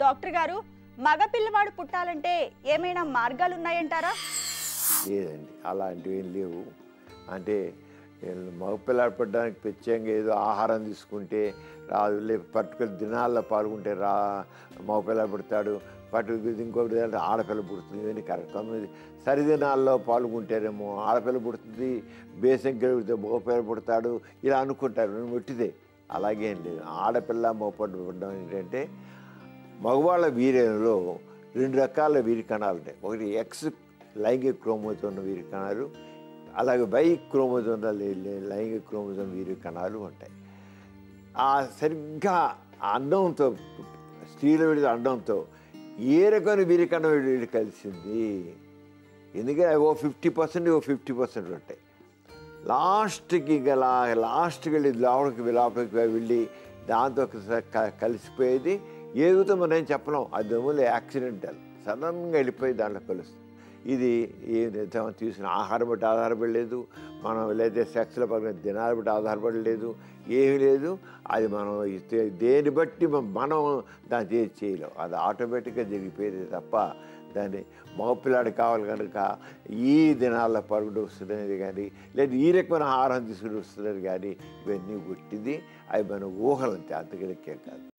doctor గారు మగ పిల్లవాడు పుట్టాలంటే ఏమైనా మార్గాలు ఉన్నాయంటారా లేదండి అలాంటివి ఏం లేవు అంటే మగపిల్లాడు పడడానికి ప్రత్యేకంగా ఏదో ఆహారం తీసుకుంటే రాదు లేక పర్టికులర్ దినాల్లో పాల్గొంటే రా మగపిల్లాడు పుడతాడు పర్టికులర్ ఇంకొకటి అంటే ఆడపిల్ల పుడుతుంది ఇవన్నీ కరెక్ట్ తొమ్మిది సరిదినాల్లో పాల్గొంటేనేమో ఆడపిల్ల పుడుతుంది బేసం గెలిపితే మగపిల్ల పుడతాడు ఇలా అనుకుంటారు ఒట్టిదే అలాగేం లేదు ఆడపిల్ల మగపడ్డ పుట్టడం ఏంటంటే మగవాళ్ళ వీర్యంలో రెండు రకాల వీరి కణాలు ఉంటాయి ఒకటి ఎక్స్ లైంగిక క్రోమోజోన్ ఉన్న వీరి కణాలు అలాగే వై క్రోమోజోన్ లైంగిక క్రోమోజోన్ వీరి కణాలు ఉంటాయి ఆ సరిగ్గా ఆ అండంతో స్త్రీల విడిద అండంతో ఏ రకమైన వీరి కణం వీడి కలిసింది ఎందుకంటే ఓ ఫిఫ్టీ పర్సెంట్ ఓ ఫిఫ్టీ పర్సెంట్ ఉంటాయి లాస్ట్కి గల లాస్ట్కి వెళ్ళి లోపలికి లోపలికి వెళ్ళి దాంతో ఒకసారి క- కలిసిపోయేది ఏదో మనం ఏం చెప్పలేం అది ఓన్లీ యాక్సిడెంటల్ సడన్గా వెళ్ళిపోయి దాంట్లో కలుస్తుంది ఇది ఏ నిజం తీసుకున్న ఆహారం బట్టి ఆధారపడలేదు మనం లేదా సెక్స్ల పరంగా దినాల బట్టి ఆధారపడలేదు ఏమీ లేదు అది మనం ఇస్తే- దేన్ని బట్టి మనం- మనం దాన్ని చేసి చేయలేం అది ఆటోమేటిక్గా జరిగిపోయేది తప్ప దాన్ని మగపిల్లాడు కావాలి కనుక ఈ దినాల్లో పరుగుడు వస్తున్నది కానీ లేదా ఈ రకమైన ఆహారం తీసుకుని వస్తున్నది కానీ ఇవన్నీ పుట్టింది అవి మన ఊహలంతే అంతకలికే కాదు